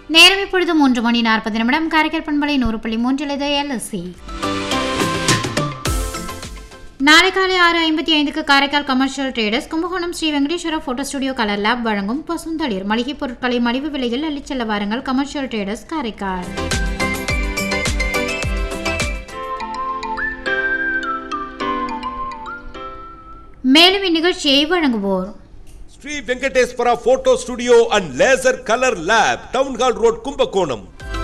நேரம் இப்பொழுது மூன்று மணி நாற்பது நிமிடம் காரைக்கால் பண்பலை நூறு புள்ளி மூன்றில் இது எல்எஸ்சி நாளை காலை ஆறு ஐம்பத்தி ஐந்துக்கு Karaikal commercial traders Kumbakonam Sri Venkateswara photo studio colour lab வழங்கும் பசுந்தளிர் மளிகை பொருட்களை மலிவு விலையில் அள்ளிச் செல்ல வாருங்கள் கமர்ஷியல் ட்ரேடர்ஸ் காரைக்கால் மேலும் இந்நிகழ்ச்சியை வழங்குவோர் Sri Venkateswara photo studio and laser colour lab town hall road Kumbakonam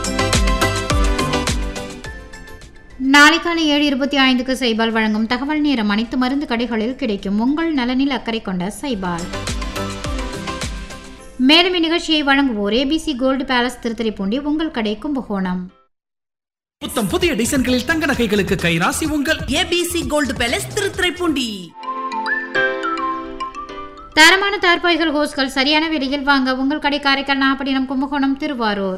நாளை காலை ஏழு இருபத்தி ஐந்துக்கு சைபால் வழங்கும் தகவல் நேரம் அனைத்து மருந்து கடைகளில் கிடைக்கும் உங்கள் நலனில் அக்கறை கொண்ட சைபால் மேலும் இந்நிகழ்ச்சியை வழங்குவோர் ஏபிசி கோல்டு பேலஸ் திருத்துறைப்பூண்டி உங்கள் கடை கும்பகோணம் புத்தம் புதிய டிசைன்களில் தங்க நகைகளுக்கு கைராசி உங்கள் ஏபிசி கோல்டு பேலஸ் திருத்துறைப்பூண்டி தரமான தார்பாய்கள் ஹோஸ்கள் சரியான விலையில் வாங்க உங்கள் கடை காரைக்கால் நாகப்பட்டினம் கும்பகோணம் திருவாரூர்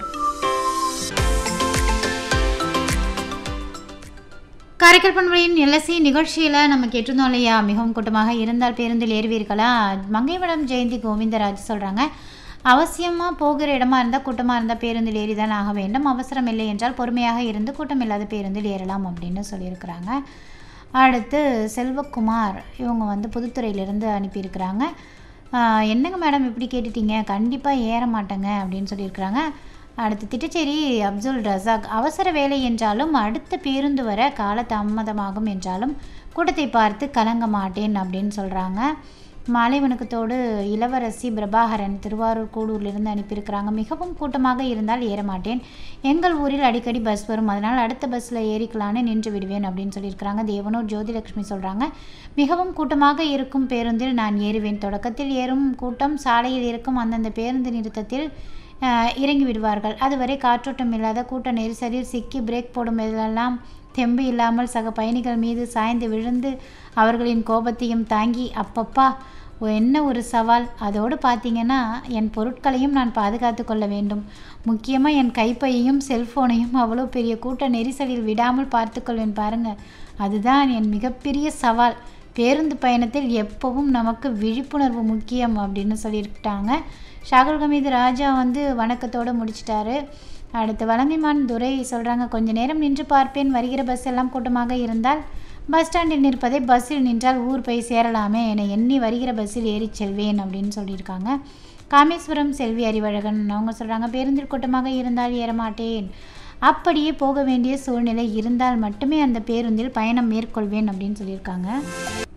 காரைக்கால் பண்புகளின் எல்எஸ்சி நிகழ்ச்சியில் நம்ம கேட்டிருந்தோம் இல்லையா மிகவும் கூட்டமாக இருந்தால் பேருந்தில் ஏறுவீர்களா மங்கைவடம் ஜெயந்தி கோவிந்தராஜ் சொல்கிறாங்க அவசியமாக போகிற இடமா இருந்தால் கூட்டமாக இருந்தால் பேருந்தில் ஏறிதான் ஆக வேண்டும் அவசரம் இல்லை என்றால் பொறுமையாக இருந்து கூட்டம் இல்லாத பேருந்தில் ஏறலாம் அப்படின்னு சொல்லியிருக்கிறாங்க அடுத்து செல்வகுமார் இவங்க வந்து புதுத்துறையிலேருந்து அனுப்பியிருக்கிறாங்க ஆஹ் என்னங்க மேடம் இப்படி கேட்டுட்டீங்க கண்டிப்பாக ஏற மாட்டேங்க அப்படின்னு சொல்லியிருக்கிறாங்க அடுத்து திட்டச்சேரி அப்துல் ரசாக் அவசர வேலை என்றாலும் அடுத்த பேருந்து வர கால தாமதமாகும் என்றாலும் கூட்டத்தை பார்த்து கலங்க மாட்டேன் அப்படின்னு சொல்கிறாங்க மாலை வணக்கத்தோடு இளவரசி பிரபாகரன் திருவாரூர் கூடூர்லேருந்து அனுப்பியிருக்கிறாங்க மிகவும் கூட்டமாக இருந்தால் ஏற மாட்டேன் எங்கள் ஊரில் அடிக்கடி பஸ் வரும் அதனால் அடுத்த பஸ்ஸில் ஏறிக்கலான்னு நின்று விடுவேன் அப்படின்னு சொல்லியிருக்கிறாங்க தேவனூர் ஜோதிலட்சுமி சொல்கிறாங்க மிகவும் கூட்டமாக இருக்கும் பேருந்தில் நான் ஏறுவேன் தொடக்கத்தில் ஏறும் கூட்டம் சாலையில் இருக்கும் அந்தந்த பேருந்து நிறுத்தத்தில் அஹ், இறங்கி விடுவார்கள் அதுவரை காற்றோட்டம் இல்லாத கூட்ட நெரிசலில் சிக்கி பிரேக் போடும் போதெல்லாம் தெம்பு இல்லாமல் சக பயணிகள் மீது சாய்ந்து விழுந்து அவர்களின் கோபத்தையும் தாங்கி அப்பப்பா ஓ, என்ன ஒரு சவால் அதோடு பார்த்தீங்கன்னா என் பொருட்களையும் நான் பாதுகாத்து கொள்ள வேண்டும் முக்கியமாக என் கைப்பையையும் செல்ஃபோனையும் அவ்வளோ பெரிய கூட்ட நெரிசலில் விடாமல் பார்த்துக்கொள்வேன் பாருங்க அதுதான் என் மிகப்பெரிய சவால் பேருந்து பயணத்தில் எப்பவும் நமக்கு விழிப்புணர்வு முக்கியம் அப்படின்னு சொல்லியிருக்காங்க ஷாகுல் ஹமீது ராஜா வந்து வணக்கத்தோடு முடிச்சிட்டாரு அடுத்து வலங்கைமான் துரை சொல்கிறாங்க கொஞ்ச நேரம் நின்று பார்ப்பேன் வருகிற பஸ் எல்லாம் கூட்டமாக இருந்தால் பஸ் ஸ்டாண்டில் நிற்பதை பஸ்ஸில் நின்றால் ஊர் போய் சேரலாமே என எண்ணி வருகிற பஸ்ஸில் ஏறிச் செல்வேன் அப்படின்னு சொல்லியிருக்காங்க காமேஸ்வரம் செல்வி அறிவழகன் அவங்க சொல்கிறாங்க பேருந்தில் கூட்டமாக இருந்தால் ஏறமாட்டேன் அப்படியே போக வேண்டிய சூழ்நிலை இருந்தால் மட்டுமே அந்த பேருந்தில் பயணம் மேற்கொள்வேன் அப்படின்னு சொல்லியிருக்காங்க